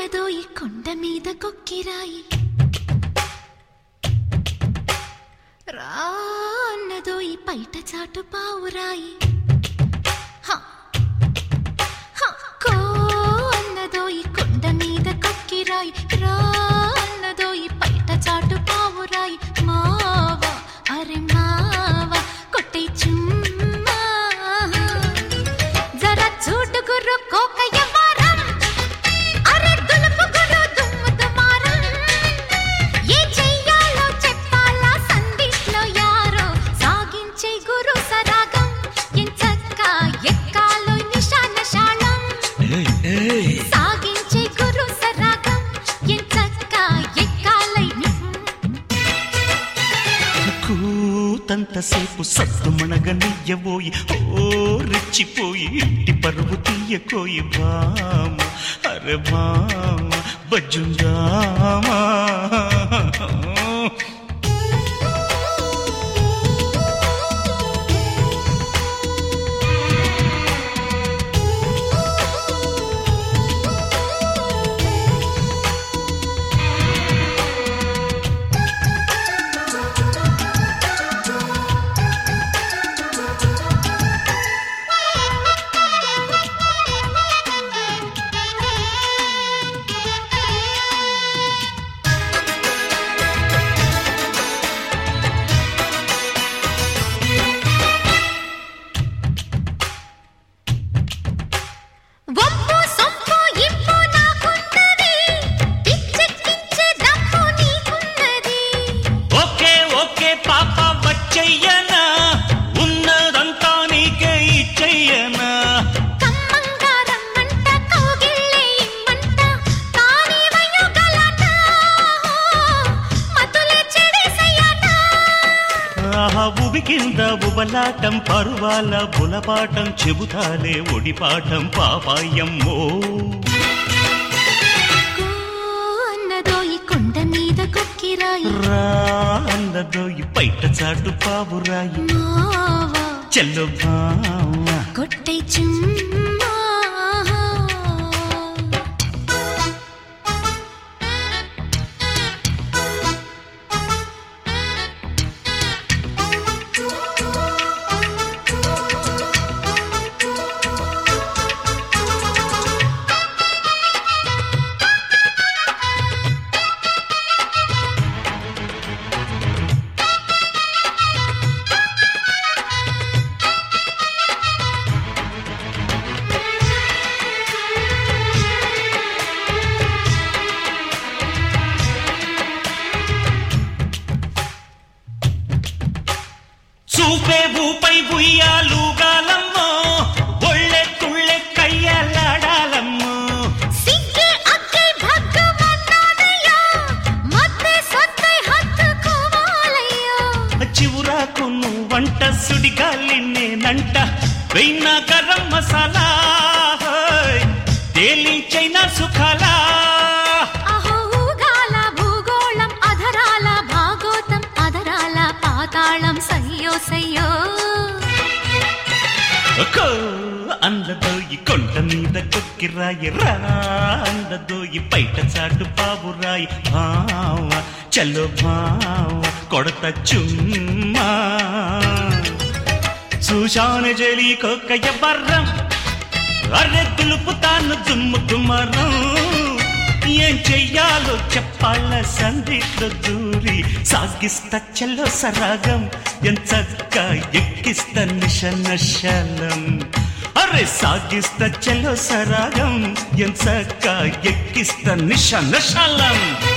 అన్నదో ఈ కొండ మీద కొక్కిరాయి రా అన్నదో ఈ పైట చాటు పావురాయి హ! హ! కో అన్నదో ఈ కొండ మీద కొక్కిరాయి రా అన్నదో ఈ పైట చాటు పావురాయి మావా అరే మావా కొట్టే చుమ్మా జరా చూడు గుర్రు కోక యవ్వారం అరే దులుపు గుర్రు దుమ్ము దుమారం ఏ చెయ్యాలో చెప్పాలా సందిట్లో యారో సాగించే గురు సరాగం ఎంచక్క ఎక్కాలో నిశాన శాళం ఏయ్, ఏయ్. సాగించే గురు సరాగం ఎంచక్క ఎక్కాలై కూతంతసేపు సత్తు మణగనియ్యబోయి ఓ రెచ్చిపోయి ఇంటి పరువు తీయకోయి బామ అరే బామ బజ్జుందామా వంపు సొంపు ఇంపు నాకున్నది పిచ్చెక్కించే దమ్ము నీకున్నది ఓకే ఓకే పాప వచ్చయ్యనా ఉన్నదంతా నీకే ఇచ్చయ్యనా కమ్మంగా రమ్మంట కౌగిళ్ళే ఇమ్మంట కాని వయ్యుగలట మతులే చెడేసయ్యట ఆహా ఉబి కింద ఉబలాటం పరువాల బులపాటం చెబుతాలే ఒడిపాటం పాపాయమ్మో కో అన్నదో ఈ కొండ మీద కొక్కిరాయి రా అన్నదో ఈ పైట చాటు పావురాయి మావా చెల్లు భామ కొట్టై చుమ్మా చూపే ఊపై ఉయ్యాలుగాలమ్మో ఒళ్ళె తుళ్ళె కయ్యలాడాలమ్మో సిగ్గే అక్కే భగ్గమన్నానయ్యా మత్తే సత్తై హత్తుకోవాలయ్యా చివురాకు వంట సుడిగాలి నేనంట వెయ్యిన గరం మసాలా హోయ్, తేలించైన సుఖాలా అహో ఊగాల భూగోళం అధరాల భాగోతం అధరాల పాతాళం సయ్యో సయ్యో కో అందదో ఈ కొండ మీద కొక్కిరాయి రా అందదో ఈ బయట చాటు పావురాయి భావ చలో భావ కొడత చుమ్మా చూశాను జలి కొక్కయ్య బర్రం అరె దులుపుతాను దుమ్ము దుమ్మరం ఏం చెయ్యాలో చెప్పాల సందిట్లో దూరి సాగిస్తా చెల్లో సరాగం ఎంచక్క ఎక్కిస్తా నిశ నశలం అరే సాగిస్తా చెల్లో సరాగం ఎంచక్క ఎక్కిస్తా నిశ నశలం